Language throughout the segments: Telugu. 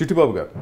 చిట్టిబాబు గారు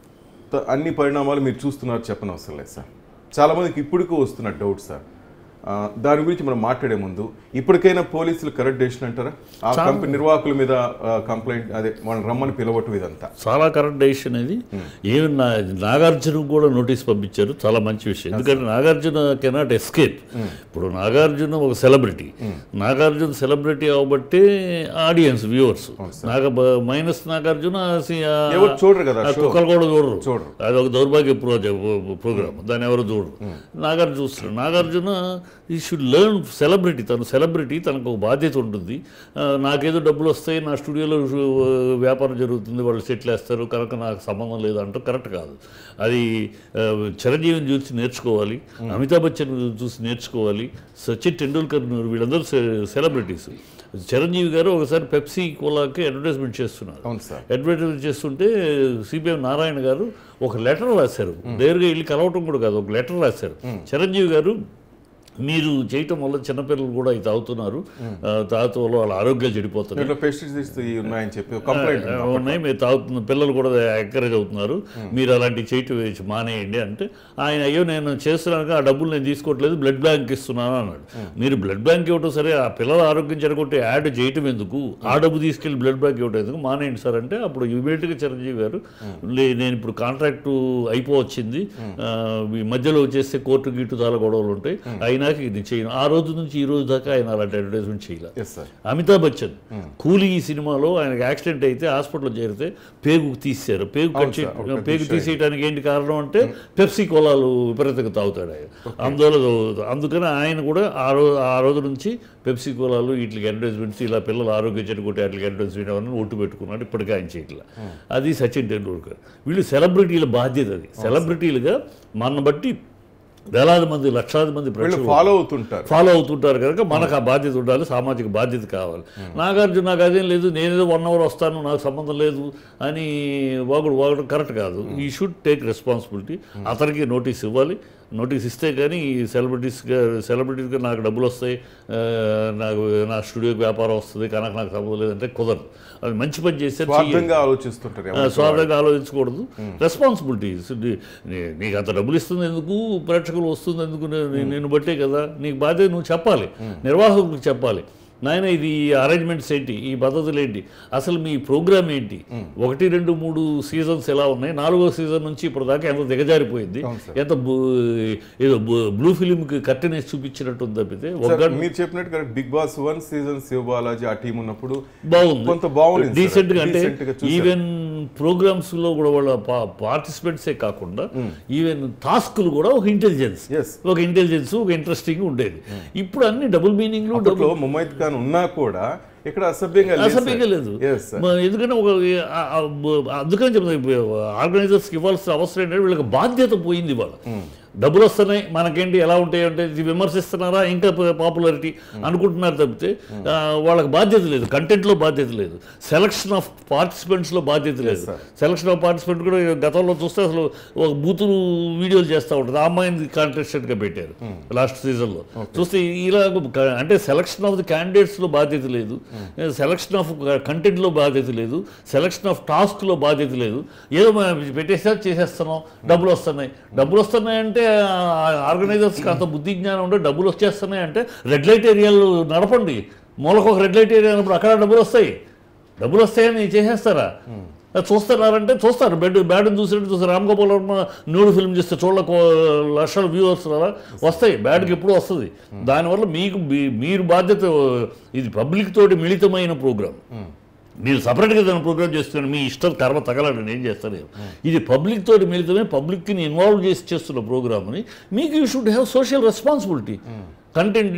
త- అన్ని పరిణామాలు మీరు చూస్తున్నారు చెప్పనవసరం లేదు సార్ చాలా మందికి ఇప్పటికూ వస్తున్న డౌట్ సార్ ఆ, దాని గురించి మనం మాట్లాడే ముందు ఇప్పటికైనా పోలీసులు కరెక్ట్ డెసిషన్ అంటారా ఆ కంపెనీ నిర్వాహకుల మీద కంప్లైంట్ అదే వాళ్ళని రమ్మని పిలవటం ఇదంతా చాలా కరెక్ట్ డెసిషన్ ఇది ఈవెన్ నా నాగార్జున కూడా నోటీస్ పంపించారు చాలా మంచి విషయం ఎందుకంటే నాగార్జున కెనాట్ ఎస్కేప్ ఇప్పుడు నాగార్జున ఒక సెలబ్రిటీ నాగార్జున సెలబ్రిటీ అవబట్టే audience viewers Naga minus Nagarjuna సి- ఆ- ఎవరు చూడరు కదా ఆ show. కుక్కలు కూడా చూడరు చూడరు. అది ఒక దౌర్భాగ్య ప్రోగ్రామ్ దాన్ని ఎవరు చూడరు నాగార్జున చూస్తారు Nagarjuna he should learn celebrity తను సెలబ్రిటీ తనకు ఒక బాధ్యత ఉంటుంది ఆ, నాకేదో డబ్బులు వస్తాయి నా స్టూడియోలో షు- వ్యాపారం జరుగుతుంది వాళ్ళు సెటిల్ వేస్తారు కనుక నాకు సంబంధం లేదు అంటూ కరెక్ట్ కాదు అది ఆ, చిరంజీవిని చూసి నేర్చుకోవాలి అమితాబ్ బచ్చన్ చూసి నేర్చుకోవాలి సచిన్ టెండూల్కర్ వీళ్ళందరూ సెలబ్రిటీస్ చిరంజీవి గారు ఒకసారి పెప్సీ కోలాకి అడ్వర్టైజ్మెంట్ చేస్తున్నారు అవును సార్ అడ్వర్టైజ్ చేస్తుంటే సిపిఎం నారాయణ గారు ఒక లెటర్ రాశారు నేరుగా వెళ్ళి కలవటం కూడా కాదు ఒక లెటర్ రాశారు చిరంజీవి గారు మీరు చేయటం వల్ల చిన్నపిల్లలు కూడా ఇది తాగుతున్నారు ఆ, తాగటం వల్ల వాళ్ళ ఆరోగ్యాలు చెడిపోతున్నాయి దీంట్లో పెస్టిసైడ్స్ ఉన్నాయని చెప్పి కంప్లైంట్ ఆ, ఉన్నాయి మీరు తాగుతున్న పిల్లలు కూడా ఎంకరేజ్ అవుతున్నారు మీరు అలాంటి చేయటం వేసి మానేయండి అంటే ఆయన అయ్యో నేను చేస్తున్నాను ఆ డబ్బులు నేను తీసుకోవట్లేదు బ్లడ్ బ్యాంక్ ఇస్తున్నాను అన్నాడు మీరు బ్లడ్ బ్యాంక్ ఇవ్వటం సరే ఆ పిల్లల ఆరోగ్యం చెడగొట్టే యాడ్ చేయటం ఎందుకు ఆ డబ్బు తీసుకెళ్ళి బ్లడ్ బ్యాంక్ ఇవ్వటం ఎందుకు మానేయండి సార్ అంటే అప్పుడు ఇమీడియట్గా చిరంజీవి గారు "లే, నేను ఇప్పుడు కాంట్రాక్టు అయిపోవచ్చింది ఆ, ఈ మధ్యలో వచ్చేస్తే కోర్టు గీటు చాలా గొడవలు ఉంటాయి అయినాక ఇది చేయను ఆ రోజు నుంచి ఈ రోజు దాకా ఆయన అలాంటి అడ్వర్టైజ్మెంట్ చేయలేదు ఎస్ సార్ అమితాబ్ బచ్చన్ కూలీ ఈ సినిమాలో ఆయనకి యాక్సిడెంట్ అయితే హాస్పిటల్లో చేరితే పేగు తీశారు పేగు కట్ చే- సార్, ఒక పేగు తీసేయడానికి ఏంటి కారణం అంటే పెప్సీ కోలాలు విపరీతంగా తాగుతాడు ఆయన అందువల్ల అందుకని ఆయన కూడా ఆ రోజు ఆ రోజు నుంచి పెప్సీ కోలాలు వీటికి అడ్వర్టైజ్మెంట్స్ ఇలా పిల్లల ఆరోగ్య చెడుకుంటే వాటికి అడ్వర్టైజ్మెంట్ అవన్నీ ఒట్టు పెట్టుకున్నాడు ఇప్పటికే ఆయన చేయట్లా అది సచిన్ టెండూల్కర్ వీళ్ళు సెలబ్రిటీల బాధ్యత అది సెలబ్రిటీలుగా మన బట్టి వేలాది మంది లక్షలాది మంది వీళ్ళు ప్రేక్షకులు ఫాలో అవుతుంటారు ఫాలో అవుతుంటారు కనుక మనకు ఆ బాధ్యత ఉండాలి సామాజిక బాధ్యత కావాలి నాగార్జున నాకు అదేం లేదు నేనేదో వన్ అవర్ వస్తాను నాకు సంబంధం లేదు అని వాగుడు వాగడం కరెక్ట్ కాదు ఈ షుడ్ టేక్ రెస్పాన్సిబిలిటీ అతనికి నోటీస్ ఇవ్వాలి నోటీస్ ఇస్తే కానీ ఈ సెలబ్రిటీస్గా సెలబ్రిటీస్గా నాకు డబ్బులు వస్తాయి ఆ, నాకు నా స్టూడియోకి వ్యాపారం వస్తుంది కనుక నాకు సంబంధం లేదంటే కుదరదు అది మంచి పని చేస్తే చెయ్యాలి. స్వార్థంగా ఆలోచిస్తుంటారు ఆ, ఎవరికి స్వార్థంగా ఆలోచించకూడదు రెస్పాన్సిబిలిటీస్ నీకు అంత డబ్బులు ఇస్తుంది ఎందుకు ప్రేక్షకులు వస్తుంది ఎందుకు నే- నేను బట్టే కదా నీకు బాధ్యత నువ్వు చెప్పాలి నిర్వాహకులకు చెప్పాలి నాయన ఇది అరేంజ్మెంట్స్ ఏంటి ఈ పద్ధతులు ఏంటి అసలు మీ ప్రోగ్రామ్ ఏంటి ఒకటి రెండు మూడు సీజన్స్ ఎలా ఉన్నాయి నాలుగో సీజన్ నుంచి ఇప్పుడు దాకా ఎంత దిగజారిపోయింది ఎంత బు- ఏదో బ్లూ ఫిలింకి కట్టెన్ వేసి చూపించినట్టు ఉంది తప్పితే ఒక సార్, మీరు చెప్పినట్టు correct big boss one season Shiva Balaji ఆ టీం ఉన్నప్పుడు బాగుంది కొంత బాగుంది సార్. డీసెంట్ గా అంటే Decent గా చూశారు. ఈవెన్ ప్రోగ్రామ్స్ లో కూడా వాళ్ళ పార్టిసిపెంట్సే కాకుండా ఈవెన్ టాస్క్లు కూడా ఒక ఇంటెలిజెన్స్ Yes. ఒక ఇంటెలిజెన్స్ ఒక ఇంట్రెస్టింగ్ ఉండేది ఇప్పుడు అన్ని డబుల్ మీనింగ్లు అప్పట్లో ముమైత్ ఖాన్ ఉన్నా కూడా ఇక్కడ అసభ్యంగా లేదు అసభ్యంగా సార్. లేదు Yes, sir. మ- ఎందుకంటే ఒక ఆ- ఆ బ- అందుకని చెప్తాను ఆర్గనైజర్స్కి ఇవ్వాల్సిన అవసరం ఏంటంటే వీళ్ళకి బాధ్యత పోయింది వాళ్ళ డబ్బులు వస్తున్నాయి మనకేంటి ఎలా ఉంటాయి అంటే ఇది విమర్శిస్తున్నారా ఇంకా పాపులారిటీ అనుకుంటున్నారు తప్పితే ఆ, వాళ్ళకి బాధ్యత లేదు కంటెంట్లో బాధ్యత లేదు సెలక్షన్ ఆఫ్ పార్టిసిపెంట్స్లో బాధ్యత లేదు సెలక్షన్ ఆఫ్ పార్టిసిపెంట్ కూడా గతంలో చూస్తే అసలు ఒక బూతులు వీడియోలు చేస్తూ ఉంటుంది ఆ అమ్మాయిని కాంటెస్టెంట్గా పెట్టారు లాస్ట్ సీజన్లో చూస్తే ఇలా క- అంటే సెలక్షన్ ఆఫ్ ది క్యాండిడేట్స్లో బాధ్యత లేదు సెలక్షన్ ఆఫ్ కంటెంట్లో బాధ్యత లేదు సెలక్షన్ ఆఫ్ టాస్క్లో బాధ్యత లేదు ఏదో మనం పెట్టేసా చేసేస్తున్నాం డబ్బులు వస్తున్నాయి డబ్బులు వస్తున్నాయి అంటే ఆర్గనైజర్స్కి అంత బుద్ధి జ్ఞానం ఉంటే డబ్బులు వచ్చేస్తున్నాయి అంటే రెడ్ లైట్ ఏరియాలు నడపండి మూలకు ఒక రెడ్ లైట్ ఏరియా అన్నప్పుడు అక్కడ డబ్బులు వస్తాయి డబ్బులు వస్తాయని చేసేస్తారా అది చూస్తున్నారంటే చూస్తారు బెడ్ బ్యాడ్ని చూసినట్టు చూస్తారు రామ్ గోపాల్ వర్మ న్యూడ్ ఫిల్మ్ చేస్తే చూడలకు లక్షల వ్యూవర్స్ అలా వస్తాయి బ్యాడ్కి ఎప్పుడు వస్తుంది దానివల్ల మీకు మీ- మీరు బాధ్యత ఇది పబ్లిక్ తోటి మిళితమైన ప్రోగ్రామ్ మీరు సపరేట్గా ఏదైనా ప్రోగ్రామ్ చేస్తున్నారు మీ ఇష్టం కర్మ తగలండి ఏం చేస్తారు ఇది పబ్లిక్ తోటి మిళితమే పబ్లిక్ని ఇన్వాల్వ్ చేసి చేస్తున్న ప్రోగ్రామ్ని మీకు you should have social responsibility content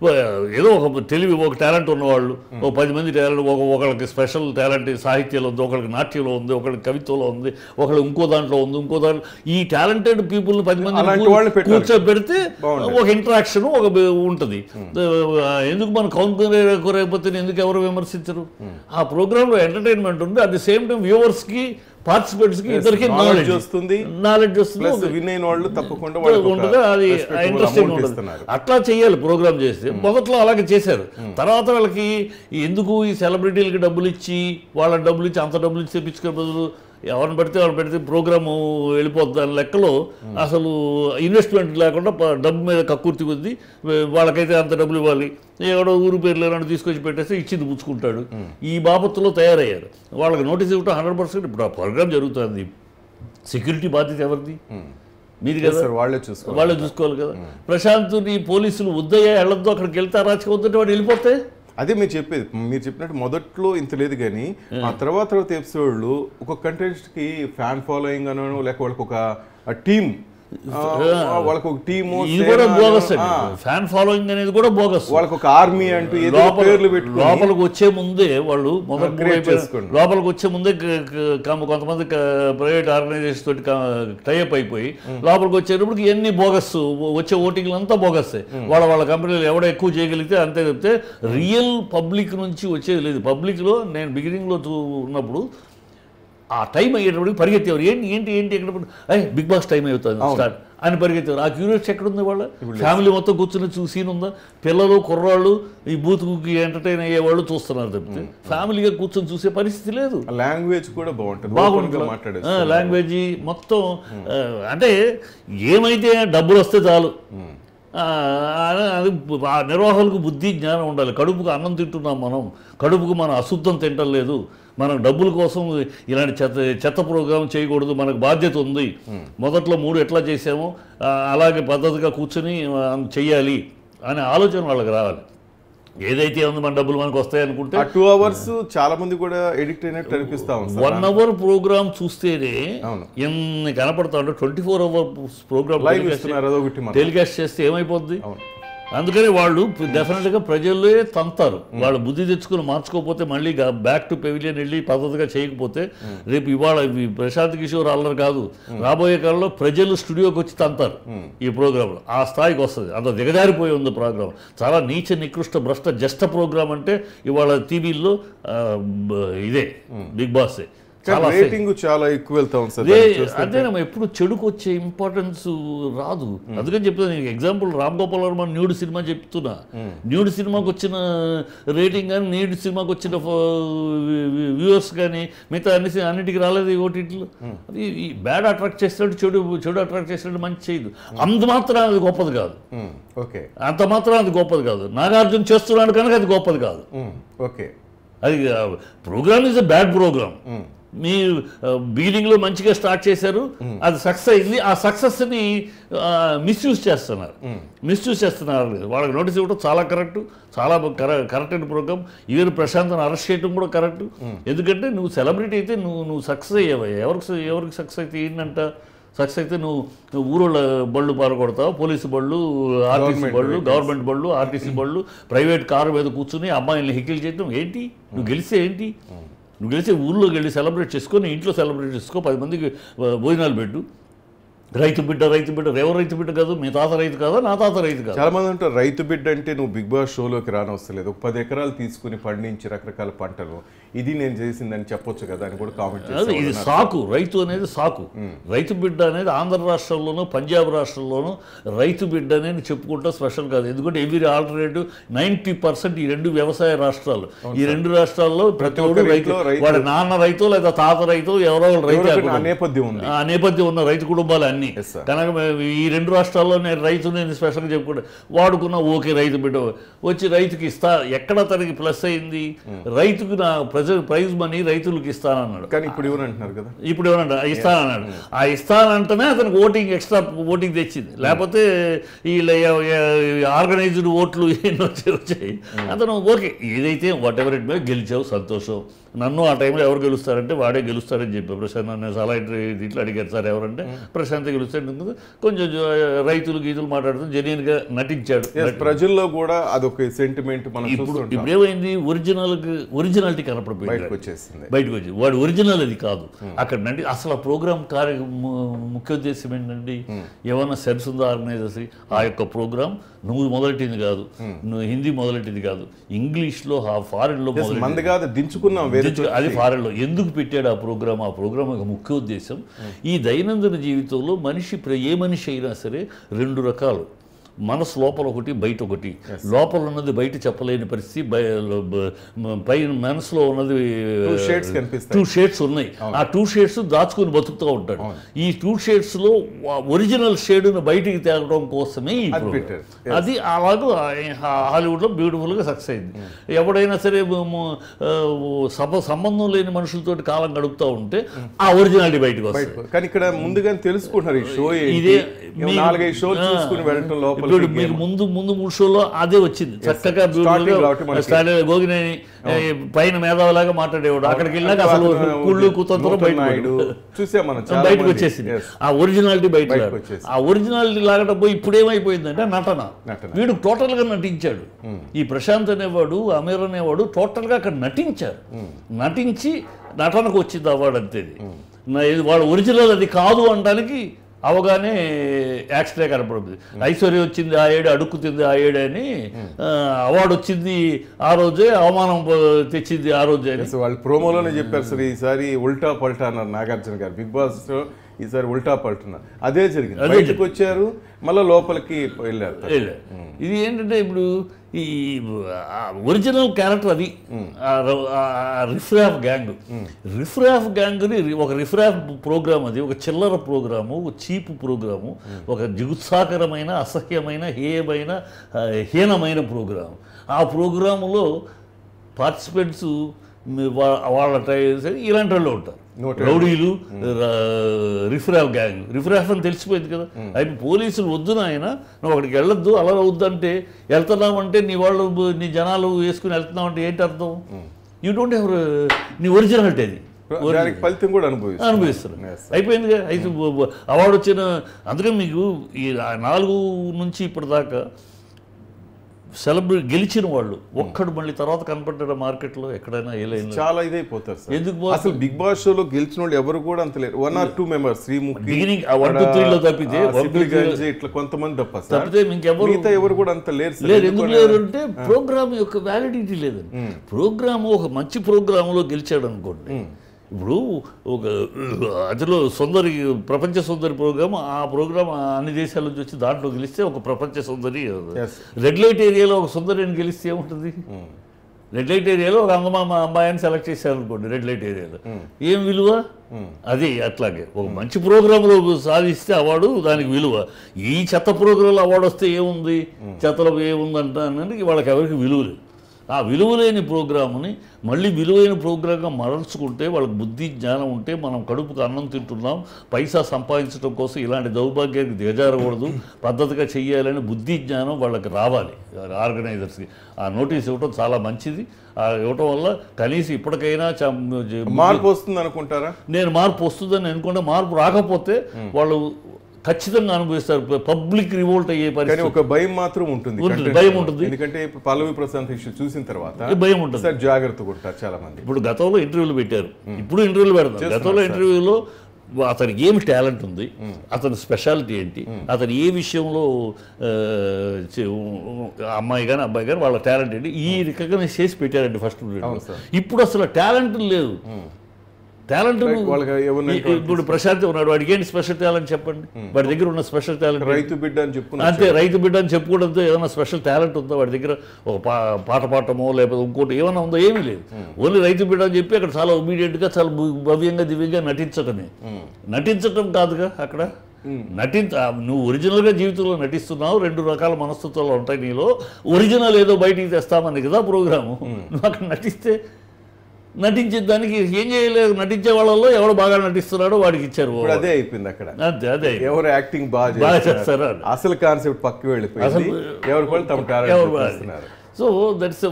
ఏదో ఒక తెలివి ఒక టాలెంట్ ఉన్నవాళ్ళు ఒక పది మంది టాలెంట్ ఒక ఒకళ్ళకి స్పెషల్ టాలెంట్ సాహిత్యంలో ఉంది ఒకళ్ళకి నాట్యంలో ఉంది ఒకళ్ళకి కవిత్వంలో ఉంది ఒకళ్ళు ఇంకో దాంట్లో ఉంది ఇంకో దాంట్లో ఈ టాలెంటెడ్ పీపుల్ పది మంది అలాంటి కూ- వాళ్ళని పెట్టాలి. కూర్చోబెడితే బాగుండేది. ఒక ఇంటరాక్షన్ ఒక ఉంటుంది ఎందుకు మన కౌంట్ లేకపోతే ఎందుకు ఎవరు విమర్శించరు ఆ ప్రోగ్రాంలో ఎంటర్టైన్మెంట్ ఉంది అట్ ది సేమ్ టైం వ్యూవర్స్కి పార్టిసిపెంట్స్కి ఇద్దరికి knowledge నాలెడ్జ్ వస్తుంది. నాలెడ్జ్ వస్తుంది ప్లస్ ఒక- విన్ అయిన వాళ్ళు తప్పకుండా వాళ్ళకి ఒక ఉంటుంది అది respectable ఇంట్రెస్టింగ్ amount ఉంటుంది ఇస్తున్నారు. అట్లా చేయాలి ప్రోగ్రామ్ చేస్తే మొదట్లో అలాగే చేశారు తర్వాత వాళ్ళకి ఎందుకు ఈ సెలబ్రిటీలకి డబ్బులు ఇచ్చి వాళ్ళ డబ్బులు ఇచ్చి అంత డబ్బులు ఇచ్చి తెప్పించుకునే బదులు ఎవరిని పెడితే ఎవరిని పెడితే ప్రోగ్రాము వెళ్ళిపోద్ది దాని లెక్కలో అసలు ఇన్వెస్ట్మెంట్ లేకుండా ప- డబ్బు మీద కక్కుర్తి కొద్ది వాళ్ళకైతే అంత డబ్బులు ఇవ్వాలి ఎవడో ఊరు పేర్లు ఏమైనా తీసుకొచ్చి పెట్టేస్తే ఇచ్చింది పుచ్చుకుంటాడు ఈ బాపత్తులో తయారయ్యారు వాళ్ళకి నోటీస్ ఇవ్వటం హండ్రెడ్ పర్సెంట్ ఇప్పుడు ఆ ప్రోగ్రామ్ జరుగుతుంది సెక్యూరిటీ బాధ్యత ఎవరిది మీది కదా సార్ వాళ్ళే చూసుకోవాలి వాళ్ళే చూసుకోవాలి కదా ప్రశాంత్ని పోలీసులు ఉద్దయ్య వెళ్ళొద్దు అక్కడికి వెళ్తే అరాచకం వద్దంటే వాడు వెళ్ళిపోతే అదే మీరు చెప్పేది మీరు చెప్పినట్టు మొదట్లో ఇంత లేదు కానీ ఆ తర్వాత తర్వాత ఎపిసోడ్లు ఒక కంటెస్ట్ కి ఫ్యాన్ ఫాలోయింగ్ అనో లేక వాళ్ళకి ఒక టీమ్ వాళ్ళకి ఒక టీము ఇది కూడా బోగస్ అండి ఫ్యాన్ ఫాలోయింగ్ అనేది కూడా బోగస్ వాళ్ళకి ఒక ఆర్మీ అంటూ ఏదో లోపల పేర్లు పెట్టుకుని లోపలికి వచ్చే ముందే వాళ్ళు మొదటి create అయిపోయిన- చేసుకోండి. లోపలికి వచ్చే ముందే క- క- కమ- కొంతమంది ప్రైవేట్ ఆర్గనైజేషన్ తోటి టైఅప్ అయిపోయి లోపలికి వచ్చేటప్పుడు ఇవన్నీ బోగస్ వచ్చే ఓటింగ్లు అంతా బోగస్ వాళ్ళ వాళ్ళ కంపెనీలు ఎవడ ఎక్కువ చేయగలిగితే అంతే చెప్తే రియల్ పబ్లిక్ నుంచి వచ్చేది లేదు పబ్లిక్లో నేను బిగినింగ్లో ఉన్నప్పుడు ఆ టైం అయ్యేటప్పటికి పరిగెత్తేవారు ఏంటి ఏంటి ఏంటి ఎక్కడ అయ్యి బిగ్ బాస్ టైం అవుతుంది స్టార్ట్ అని పరిగెత్తేవారు ఆ క్యూరియాసిటీ ఎక్కడ ఉంది వాళ్ళ ఫ్యామిలీ మొత్తం కూర్చుని చూసి ఉందా పిల్లలు కుర్రాళ్ళు ఈ బూత్కి ఎంటర్టైన్ అయ్యేవాళ్ళు చూస్తున్నారు తప్పితే ఫ్యామిలీగా కూర్చొని చూసే పరిస్థితి లేదు లాంగ్వేజ్ కూడా బాగుంటుంది బాగుంటుంది Open గా మాట్లాడేది ఆ, లాంగ్వేజ్ మొత్తం ఆ, అంటే ఏమైతే డబ్బులు వస్తే చాలు ఆ, అది ఆ నిర్వాహకులకు బుద్ధి జ్ఞానం ఉండాలి కడుపుకు అన్నం తింటున్నాం మనం కడుపుకు మనం అశుద్ధం తింటలేదు మనం డబ్బుల కోసం ఇలాంటి చెత్త చెత్త ప్రోగ్రాం చేయకూడదు మనకు బాధ్యత ఉంది మొదట్లో మూడు ఎట్లా చేసామో ఆ, అలాగే పద్ధతిగా కూర్చొని ఆ, చెయ్యాలి అనే ఆలోచన వాళ్ళకి రావాలి ఏదైతే ఉంది మన డబ్బులు మనకు వస్తాయి అనుకుంటే ఆ టూ అవర్స్ చాలా మంది కూడా ఎడిక్ట్ అయినట్టు అనిపిస్తా ఉంది సార్ వన్ అవర్ ప్రోగ్రామ్ చూస్తేనే అవును. ఎన్ని కనపడతా ఉంటే twenty four hour programme live ఇస్తున్నారు అదొకటి మనం టెలికాస్ట్ చేస్తే ఏమైపోద్ది అవును అందుకని వాళ్ళు డెఫినెట్గా ప్రజలే తంతారు వాళ్ళు బుద్ధి తెచ్చుకుని మార్చుకోకపోతే మళ్ళీ బ్యాక్ టు పెవిలియన్ వెళ్ళి పద్ధతిగా చేయకపోతే రేపు ఇవాళ ఇవి ప్రశాంత్ కిషోర్ అల్లరి కాదు రాబోయే కాలంలో ప్రజలు స్టూడియోకి వచ్చి తంతారు ఈ ప్రోగ్రాంలో ఆ స్థాయికి వస్తుంది అంత దిగజారిపోయి ఉంది ప్రోగ్రామ్ చాలా నీచ నికృష్ట భ్రష్ట జస్ట ప్రోగ్రామ్ అంటే ఇవాళ టీవీలో ఇదే బిగ్ బాస్ చాలా అసహ్యం. రేటింగ్ చాలా ఎక్కువ వెళ్తా ఉంది సార్ అదే దాన్ని చూస్తే. అదేనమ్మా ఎప్పుడు చెడుకు వచ్చే ఇంపార్టెన్స్ రాదు అందుకని చెప్తాను నీకు example Ram Gopal Varma nude cinema చెప్తున్నా న్యూడ్ సినిమాకి వచ్చిన రేటింగ్ కానీ న్యూడ్ సినిమాకి వచ్చిన వ్యూవర్స్ కానీ మిగతా అన్ని సి- అన్నిటికీ రాలేదు ఈ ఓటీటీలో అది ఈ బ్యాడ్ అట్రాక్ట్ చేసినట్టు చెడు చెడు అట్రాక్ట్ చేసినట్టు మంచి చేయదు అంత మాత్రం అది గొప్పది కాదు ఉమ్, ఓకే అంత మాత్రం అది గొప్పది కాదు నాగార్జున చేస్తున్నాడు కనుక అది గొప్పది కాదు ఉమ్, ఓకే అది programme is a bad programme um, మీరు బిగినింగ్లో మంచిగా స్టార్ట్ చేశారు అది సక్సెస్ అయింది ఆ సక్సెస్ని మిస్యూజ్ చేస్తున్నారు మిస్యూజ్ చేస్తున్నారు లేదు వాళ్ళకి నోటీస్ ఇవ్వడం చాలా కరెక్ట్ చాలా కరెక్ట్ అయిన ప్రోగ్రామ్ ఈవెన్ ప్రశాంత్ని అరెస్ట్ చేయడం కూడా కరెక్ట్ ఎందుకంటే నువ్వు సెలబ్రిటీ అయితే నువ్వు నువ్వు సక్సెస్ అయ్యావు ఎవరికి ఎవరికి సక్సెస్ అయితే ఏంటంట సక్సెస్ అయితే నువ్వు నువ్వు ఊరోళ్ళ బళ్ళు పారగొడతావు పోలీసు బళ్ళు ఆర్టీసీ Government బళ్ళు గవర్నమెంట్ బళ్ళు ఆర్టీసీ బళ్ళు ప్రైవేట్ కారు మీద కూర్చుని అమ్మాయిల్ని హికిల్ చేయడం ఏంటి నువ్వు గెలిస్తే ఏంటి నువ్వు గెలిచి ఊళ్ళోకి వెళ్ళి సెలబ్రేట్ చేసుకో నీ ఇంట్లో సెలబ్రేట్ చేసుకో పది మందికి ఆ, భోజనాలు పెట్టు రైతు బిడ్డ రైతు బిడ్డ ఎవరు రైతు బిడ్డ కాదు మీ తాత రైతు కాదా నా తాత రైతు కాదు చాలా మంది అంటారు రైతు బిడ్డ అంటే నువ్వు బిగ్ బాస్ షోలోకి రానవసరం ఒక పది ఎకరాలు తీసుకుని పండించి రకరకాల పంటలు ఇది నేను చేసిందని చెప్పొచ్చు కదా అని కూడా కామెంట్ అది ఇది చేస్తారు సాకు రైతు అనేది సాకు రైతు బిడ్డ అనేది ఆంధ్ర రాష్ట్రంలోనూ పంజాబ్ రాష్ట్రంలోనూ రైతు బిడ్డ అనేది చెప్పుకుంటా స్పెషల్ కాదు ఎందుకంటే ఎవ్రీ ఆల్టర్నేటివ్ నైంటీ పర్సెంట్ ఈ రెండు వ్యవసాయ రాష్ట్రాలు ఈ రెండు రాష్ట్రాల్లో ప్రతి ఒక్కరు ఒక్క రైతు ఇంట్లో రైతు. వాడి నాన్న రైతు లేదా తాత రైతు ఎవరో ఒకరు రైతు ఎవరికైనా ఆ నేపథ్యం ఉంది ఆ నేపథ్యం ఉన్న రైతు కుటుంబాలు అన్ని Yes, sir. కనుక మేము ఈ రెండు రాష్ట్రాల్లో నేను రైతు నేను స్పెషల్గా చెప్పుకుంటా వాడుకున్న ఓకే రైతు బిడ్డ వచ్చి రైతుకి ఇస్తా ఎక్కడ తనకి ప్లస్ అయింది రైతుకు నా ప్రజ ప్రైజ్ మనీ రైతులకు ఇస్తానన్నాడు కానీ ఇప్పుడు ఎవరు అంటున్నారు కదా ఇప్పుడు ఏమన్నా ఇస్తానన్నాడు ఆ ఇస్తానంటేనే అతనికి ఓటింగ్ ఎక్స్ట్రా ఓటింగ్ తెచ్చింది లేకపోతే వీళ్ళ ఆర్గనైజ్డ్ ఓట్లు ఎన్నో వచ్చాయి వచ్చాయి అతను ఓకే ఏదైతే వాట్ ఎవర్ ఇట్ మే గెలిచావు సంతోషం నన్ను ఆ టైంలో ఎవరు గెలుస్తారంటే వాడే గెలుస్తాడని చెప్పి ప్రశాంత్ నన్ను సలహా ఇంటర్- దీంట్లో అడిగారు సార్ ఎవరంటే ప్రశాంత్ గెలుస్తాడు ఎందుకు కొంచెం జ- రైతులు గీతులు మాట్లాడుతూ జెన్యున్గా నటించాడు Yes, ప్రజల్లో కూడా అదొక సెంటిమెంట్ మనం ఇప్పుడు చూస్తుంటాం ఇప్పుడు ఏమైంది ఒరిజినల్ ఒరిజినాలిటీ కనపడిపోయింది బయటకు వచ్చేసింది బయటకు వచ్చి వాడు ఒరిజినల్ అది కాదు అక్కడ నండి అసలు ఆ ప్రోగ్రామ్ కార్య ము- ముఖ్య ఉద్దేశం ఏంటండి ఏమన్నా సెన్స్ ఉందా ఆర్గనైజర్స్ ఆ యొక్క ప్రోగ్రామ్ నువ్వు మొదలెట్టింది కాదు నువ్వు హిందీ మొదలెట్టింది కాదు ఇంగ్లీష్లో ఆ ఫారిన్లో Yes, మొదలెట్టింది మంది కాదు దించుకున్నాం వేరే ఎందుకు- అది ఫారెన్లో ఎందుకు పెట్టాడు ఆ ప్రోగ్రామ్ ఆ ప్రోగ్రామ్ యొక్క ముఖ్య ఉద్దేశం ఈ దైనందిన జీవితంలో మనిషి ప్ర- ఏ మనిషి అయినా సరే రెండు రకాలు మనసు లోపల ఒకటి బయట ఒకటి లోపల ఉన్నది బయట చెప్పలేని పరిస్థితి బయ- బ- పై మనసులో ఉన్నది Two shades కనిపిస్తాయి. టూ షేడ్స్ ఉన్నాయి ఆ టూ షేడ్స్ దాచుకుని బతుకుతూ ఉంటాడు ఈ టూ షేడ్స్ లో ఒరిజినల్ షేడ్ బయటికి తేగడం కోసమే ఈ అది program. పెట్టారు. అది అలాగూ హాలీవుడ్ లో బ్యూటిఫుల్ గా సక్సెస్ అయింది ఎవడైనా సరే మ- మ- ఆ, సభ సంబంధం లేని మనుషులతో కాలం గడుపుతూ ఉంటే ఆ ఒరిజినాలిటీ బయటకు వస్తుంది బయట కానీ ఇక్కడ ముందుగానే తెలుసుకుంటున్నారు ఈ షో ఏంటి? ఇదే ఏమో మీకు- నాలుగైదు షోలు ఆ, చూసుకుని వెళ్ళటం లోపల ఇప్పుడు మీకు ముందు ముందు మూడు షోలో అదే వచ్చింది చక్కగా Starting కాబట్టి మనకి- స్టార్టింగ్ గోగినేని ఏ, పైన మేధావులాగా మాట్లాడేవాడు అక్కడికి వెళ్ళాక అసలు కుళ్ళు కుతంత్రం బయట నాయుడు చూసాం మనం చాలా బయటకు మంది. వచ్చేసింది Yes. ఆ ఒరిజినాలిటీ బయట బయటకు రాదు. వచ్చేసింది. ఆ ఒరిజినాలిటీ లాగట పోయి ఇప్పుడు ఏమైపోయిందంటే నటన నటన. వీడు టోటల్ గా నటించాడు ఈ ప్రశాంత్ అనేవాడు అమీర్ అనేవాడు టోటల్ గా అక్కడ నటించారు నటించి నటనకు వచ్చింది అవార్డు అంతేది నా- ఇది వాళ్ళ ఒరిజినల్ అది కాదు అనడానికి అవగానే యాక్స్ట్రా కనపడుతుంది ఐశ్వర్య వచ్చింది ఆ ఏడు అడుక్కుతుంది ఆ ఏడు అని ఆ, అవార్డు వచ్చింది ఆ రోజే అవమానం ప- తెచ్చింది ఆ రోజే అని Yes, వాళ్ళు ప్రోమోలోనే చెప్పారు సార్ ఈసారి ఉల్టా పల్టా అన్నారు నాగార్జున గారు బిగ్ బాస్ లో ఈసారి ఉల్టా పల్టున్నారు అదే జరిగింది అదే బయటకు వచ్చారు మళ్ళీ లోపలికి వెళ్ళారు వెళ్ళే. ఇది ఏంటంటే ఇప్పుడు ఈ ఒరిజినల్ క్యారెక్టర్ అది రిఫ్రాఫ్ గ్యాంగ్ రిఫ్రాఫ్ గ్యాంగ్ని ఒక రిఫ్రాఫ్ ప్రోగ్రామ్ అది ఒక చిల్లర ప్రోగ్రాము ఒక చీప్ ప్రోగ్రాము ఒక జిగుత్సాకరమైన అసహ్యమైన హేయమైన ఆ, హీనమైన ప్రోగ్రాం ఆ ప్రోగ్రాములో పార్టిసిపెంట్స్ వాళ్ళ ట్రై ఇలాంటి వాళ్ళు ఉంటారు Noted. రౌడీలు రిఫ్రాఫ్ గ్యాంగ్ రిఫ్రాఫ్ అని తెలిసిపోయింది కదా అయితే పోలీసులు వద్దు ఆయన నువ్వు అక్కడికి వెళ్ళొద్దు అలా వద్దంటే వెళ్తున్నామంటే నీ వాళ్ళు నీ జనాలు వేసుకుని వెళ్తున్నామంటే ఏంటి అర్థం యూ డోంట్ హ్యావ్ నీ ఒరిజినాలిటీ అది దానికి ఫలితం కూడా అనుభవిస్తారు అనుభవిస్తారు Yes. అయిపోయిందిగా అయితే అవార్డు వచ్చిన అందుకే మీకు ఈ నాలుగు నుంచి ఇప్పటిదాకా సెలబ్రిటీ గెలిచిన వాళ్ళు ఒక్కడు మళ్ళీ తర్వాత కనపడ్డాడు మార్కెట్లో ఎక్కడైనా ఏ లైన్లో చాలా ఇదైపోతారు సార్ ఎందుకు పోతుంది? అసలు బిగ్ బాస్ షోలో గెలిచిన వాళ్ళు ఎవరు కూడా అంత లేరు one or two members Sreemukhi Beginning, ఆ one, two, three లో తప్పితే, ఆ, one, two, సిద్దిక్ three లో- గంజి ఇట్లా కొంతమంది తప్ప సార్ తప్పితే ఇంకెవరు మిగతా ఎవరు కూడా అంత లేరు సార్ లేదు ఎందుకు ఎందుకని- లేరు అంటే ప్రోగ్రామ్ యొక్క వ్యాలిడిటీ లేదండి ప్రోగ్రామ్ ఒక మంచి ప్రోగ్రాంలో గెలిచాడు అనుకోండి ఇప్పుడు ఒక అందులో సుందరి ప్రపంచ సుందరి ప్రోగ్రామ్ ఆ ప్రోగ్రామ్ అన్ని దేశాల నుంచి వచ్చి దాంట్లో గెలిస్తే ఒక ప్రపంచ సుందరి Yes. రెడ్ లైట్ ఏరియాలో ఒక సుందరిని గెలిస్తే ఏముంటుంది రెడ్ లైట్ ఏరియాలో ఒక అందమామ అమ్మాయిని సెలెక్ట్ చేశారు అనుకోండి రెడ్ లైట్ ఏరియాలో ఏం విలువ అది అట్లాగే ఒక మంచి ప్రోగ్రాంలో సాధిస్తే అవార్డు దానికి విలువ ఈ చెత్త ప్రోగ్రాంలో అవార్డు వస్తే ఏముంది చెత్తలో ఏముంది అంటానికి వాళ్ళకి ఎవరికి విలువ లేదు ఆ విలువలేని ప్రోగ్రామ్ని మళ్ళీ విలువైన ప్రోగ్రామ్గా మరల్చుకుంటే వాళ్ళకి బుద్ధి జ్ఞానం ఉంటే మనం కడుపుకు అన్నం తింటున్నాం పైసా సంపాదించడం కోసం ఇలాంటి దౌర్భాగ్యానికి దిగజారకూడదు పద్ధతిగా చెయ్యాలని బుద్ధి జ్ఞానం వాళ్ళకి రావాలి ఆర్గనైజర్స్కి ఆ నోటీస్ ఇవ్వటం చాలా మంచిది ఆ ఇవ్వటం వల్ల కనీసం ఇప్పటికైనా చ- మార్పు వస్తుంది అనుకుంటారా నేను మార్పు వస్తుందని అనుకుంటే మార్పు రాకపోతే వాళ్ళు ఖచ్చితంగా అనుభవిస్తారు పబ్లిక్ రివోల్ట్ అయ్యే కానీ పరిస్థితి ఒక భయం మాత్రం ఉంటుంది ఉంటుంది, content భయం లో. ఉంటుంది. ఎందుకంటే ఇప్పుడు పల్లవి ప్రశాంత్ ఇష్యూ చూసిన తర్వాత భయం ఉంటుంది సార్ జాగ్రత్త కొట్టారు చాలా మంది ఇప్పుడు గతంలో ఇంటర్వ్యూలు పెట్టారు ఇప్పుడు ఇంటర్వ్యూలు పెడతారు గతంలో ఇంటర్వ్యూలో అతనికి ఏమి టాలెంట్ ఉంది అతని స్పెషాలిటీ ఏంటి అతను ఏ విషయంలో ఆ, చే- అమ్మాయి కానీ అబ్బాయి కానీ వాళ్ళ టాలెంట్ ఏంటి ఈ రికగ్నైజ్ చేసి పెట్టారండి ఫస్ట్ అవును సార్. ఇప్పుడు అసలు టాలెంట్ లేదు టాలెంట్ వాళ్ళకి ఎవరిని ఇప్పుడు ప్రశాంత్ ఉన్నాడు వాడికి ఏంటి స్పెషల్ టాలెంట్ చెప్పండి వాడి దగ్గర ఉన్న స్పెషల్ టాలెంట్ రైతు బిడ్డ అని చెప్పుకున్నారు అంతే రైతు బిడ్డ అని చెప్పుకోవడంతో ఏమైనా స్పెషల్ టాలెంట్ ఉందో వాడి దగ్గర ఒక పా పాట పాడటమో లేకపోతే ఇంకోటి ఏమైనా ఉందో ఏమీ లేదు ఓన్లీ రైతు బిడ్డ అని చెప్పి అక్కడ చాలా ఇమీడియట్గా చాలా భు- భవ్యంగా దివ్యంగా నటించటమే నటించటం కాదుగా అక్కడ నటించ ఆ, నువ్వు ఒరిజినల్గా జీవితంలో నటిస్తున్నావు రెండు రకాల మనస్తత్వాలు ఉంటాయి నీలో ఒరిజినల్ ఏదో బయటికి తెస్తామని కదా ప్రోగ్రాము నువ్వు అక్కడ నటిస్తే నటించే దానికి ఏం చేయలేదు నటించే వాళ్ళలో ఎవడు బాగా నటిస్తున్నాడో వాడికి ఇచ్చారు ఇప్పుడు అదే అయిపోయింది అక్కడ అంతే అదే ఎవరు యాక్టింగ్ బాగా బాగా చేస్తున్నారు. చేస్తారా అని. అసలు కాన్సెప్ట్ పక్కకి వెళ్ళిపోయింది ఎవరు కూడా తమ ఎవరు టాలెంట్ బాగా- చేస్తున్నారు సో దట్స్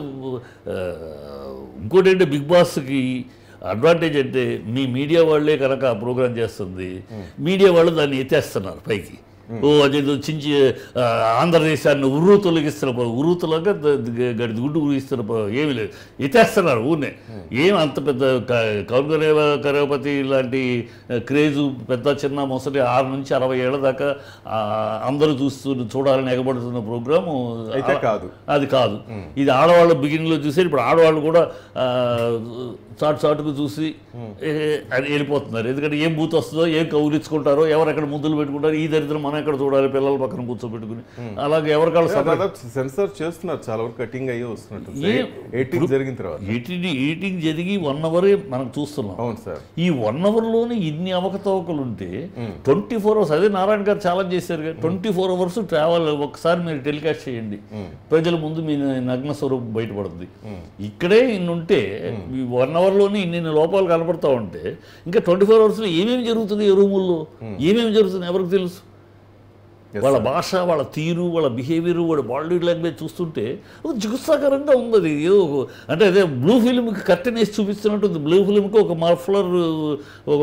ఇంకోటి ఏంటంటే బిగ్ బాస్కి అడ్వాంటేజ్ అంటే మీ మీడియా వాళ్ళే కనుక ఆ ప్రోగ్రామ్ చేస్తుంది మీడియా వాళ్ళు దాన్ని ఎత్తేస్తున్నారు పైకి ఓ అదేదో చించి ఆ, ఆంధ్రదేశాన్ని ఉర్రు తొలగిస్తున్న ప- ఉర్రు తొలగ గడి గుడ్డు ఊరిస్తున్న ప- ఏమీ లేదు ఎత్తేస్తున్నారు ఊరినే ఏం అంత పెద్ద కౌన్గరేవ కరేవపతి లాంటి క్రేజు పెద్ద చిన్న మొసలి ఆరు నుంచి అరవై ఏళ్ళ దాకా ఆ, అందరూ చూస్తూ చూడాలని ఎగబడుతున్న ప్రోగ్రాము అయితే కాదు అది కాదు ఇది ఆడవాళ్ళ బిగినింగ్లో చూసి ఇప్పుడు ఆడవాళ్ళు కూడా ఆ, చాటు చాటుకు చూసి ఏ, అని వెళ్ళిపోతున్నారు ఎందుకంటే ఏం బూత్ వస్తుందో ఏం కౌలించుకుంటారో ఎవరు ఎక్కడ ముద్దులు పెట్టుకుంటారో ఈ దరిద్రం మనం ఎక్కడ చూడాలి పిల్లల పక్కన కూర్చోబెట్టుకుని అలాగే ఎవరికాళ్ళు సపరేట్ దాదాపు సెన్సార్ చేస్తున్నారు చాలా వరకు కటింగ్ అయ్యే వస్తున్నట్టు ఏ- ఎయిటీన్ జరిగిన తర్వాత ఈటింగ్ ఈటింగ్ జరిగి వన్ అవరే మనం చూస్తున్నాం అవును సార్ ఈ వన్ అవర్లోనే ఇన్ని అవకతవకలు ఉంటే ట్వంటీ ఫోర్ అవర్స్ అదే నారాయణ గారు ఛాలెంజ్ చేశారు కదా ట్వంటీ ఫోర్ అవర్స్ ట్రావెల్ ఒకసారి మీరు టెలికాస్ట్ చేయండి ప్రజల ముందు మీ నగ్న స్వరూపం బయటపడుతుంది ఇక్కడే ఇన్ని ఉంటే ఈ వన్ అవర్లోనే ఇన్ని ఇన్ని లోపాలు కనపడతా ఉంటే ఇంకా ట్వంటీ ఫోర్ అవర్స్లో ఏమేమి జరుగుతుంది ఈ రూముల్లో ఏమేమి జరుగుతుంది ఎవరికి తెలుసు Yes, వాళ్ళ భాష వాళ్ళ తీరు వాళ్ళ బిహేవియర్ వాళ్ళ బాడీ లాంగ్వేజ్ చూస్తుంటే ఒక జిగుత్సాకరంగా ఉంది అది ఏదో ఒక- అంటే అదే బ్లూ ఫిల్మ్కి కట్టెన్ వేసి చూపిస్తున్నట్టు ఉంది బ్లూ ఫిల్మ్కి ఒక మఫ్లర్ ఒక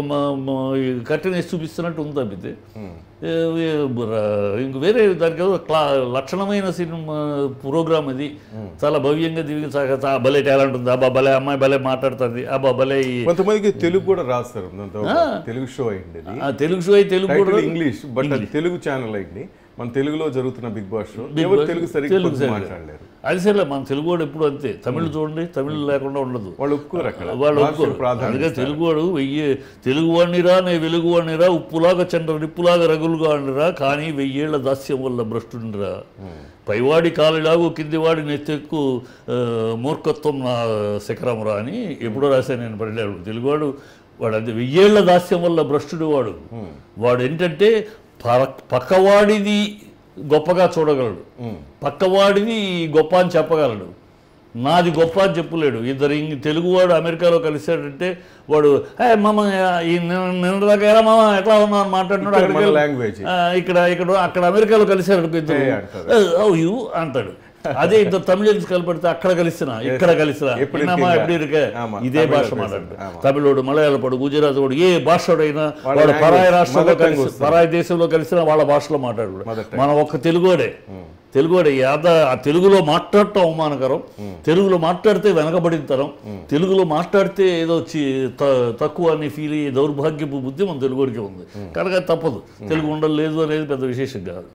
కట్టెన్ వేసి చూపిస్తున్నట్టు ఉంది తప్పితే ఏ, ఏ, ర- ఇంక వేరే దానికి ఏదో క్లా లక్షణమైన సినిమా ప్రోగ్రామ్ ఇది చాలా భవ్యంగా దిగి చా- చా- భలే టాలెంట్ ఉంది అబ్బా భలే అమ్మాయి భలే మాట్లాడుతుంది అబ్బా భలే ఈ- కొంతమందికి తెలుగు కూడా రాస్తారు దాంతో ఒక తెలుగు షో అయింది అది ఆ తెలుగు షో అయితే తెలుగు కూడా టైటిల్ ఇంగ్లీష్ బట్ అది తెలుగు ఛానల్ అయింది మన తెలుగులో జరుగుతున్న బిగ్ బాస్ షో ఎవరు తెలుగు సరిగ్గా తెలుగు కొంచెం సరిగ్గా. మాట్లాడలేరు అది సరే మన తెలుగు వాడు ఎప్పుడు అంతే తమిళ్ చూడండి తమిళ్ లేకుండా ఉండదు వాళ్ళు ఒప్పుకోరు అక్కడ వాళ్ళు భాషకు ఒప్పుకోరు ప్రాధాన్యత అందుకే తెలుగువాడు వెయ్యి తెలుగువాడినిరా నే వెలుగువాడినిరా ఉప్పులాగా చండ్ర నిప్పులాగా రగులుగా అండిరా కానీ వెయ్యేళ్ల దాస్యం వల్ల భ్రష్టుండిరా పైవాడి కాలిలాగు కిందివాడి నెత్తెక్కు ఆ, మూర్ఖత్వం నా శిఖరమురా అని ఎప్పుడో రాశాను నేను పడినాడు తెలుగువాడు వాడు అంతే వెయ్యేళ్ల దాస్యం వల్ల భ్రష్టుడు వాడు వాడు ఏంటంటే పర- పక్కవాడిది గొప్పగా చూడగలడు పక్కవాడిది గొప్ప అని చెప్పగలడు నాది గొప్ప అని చెప్పలేడు ఇద్దరు ఇంక తెలుగువాడు అమెరికాలో కలిశాడంటే వాడు ఏ మామ ఈ నిన్న- నిన్నదాకా ఎలా మామ ఎట్లా ఉన్నావు అని మాట్లాడినాడు ఇక్కడ అక్కడికి మన వెళ్ళి, లాంగ్వేజ్ "ఆ, ఇక్కడ ఇక్కడ అక్కడ అమెరికాలో కలిశాడు ఇద్దరు ఏ అంటారు. "ఓ, యు అంటాడు అదే ఇద్దరు తమిళన్స్ కలిపడితే అక్కడ కలిసిన ఇక్కడ కలిసిన ఎప్పుడు என்னம்மா இருக்கீங்க? எப்படி இருக்க ஆமா, இதே தமிழ்ல భాష பேசுறது. మాట్లాడు ஆமா. తమిళోడు మలయాళపడు గుజరాత్ వాడు ఏ భాషోడైనా వాళ్ళ వాడు పరాయి language, రాష్ట్రంలో mother tongue కలిసి వస్తుంది. పరాయి దేశంలో కలిసిన వాళ్ళ భాషలో మాట్లాడు Mother tongue. మన ఒక్క తెలుగువాడే తెలుగువాడే యాద ఆ తెలుగులో మాట్లాడటం అవమానకరం తెలుగులో మాట్లాడితే వెనకబడిన తరం తెలుగులో మాట్లాడితే ఏదో చి- త- తక్కువ అని ఫీల్ అయ్యే దౌర్భాగ్యపు బుద్ధి మన తెలుగుడికి ఉంది కనుక తప్పదు తెలుగు ఉండలేదు అనేది పెద్ద విశేషం కాదు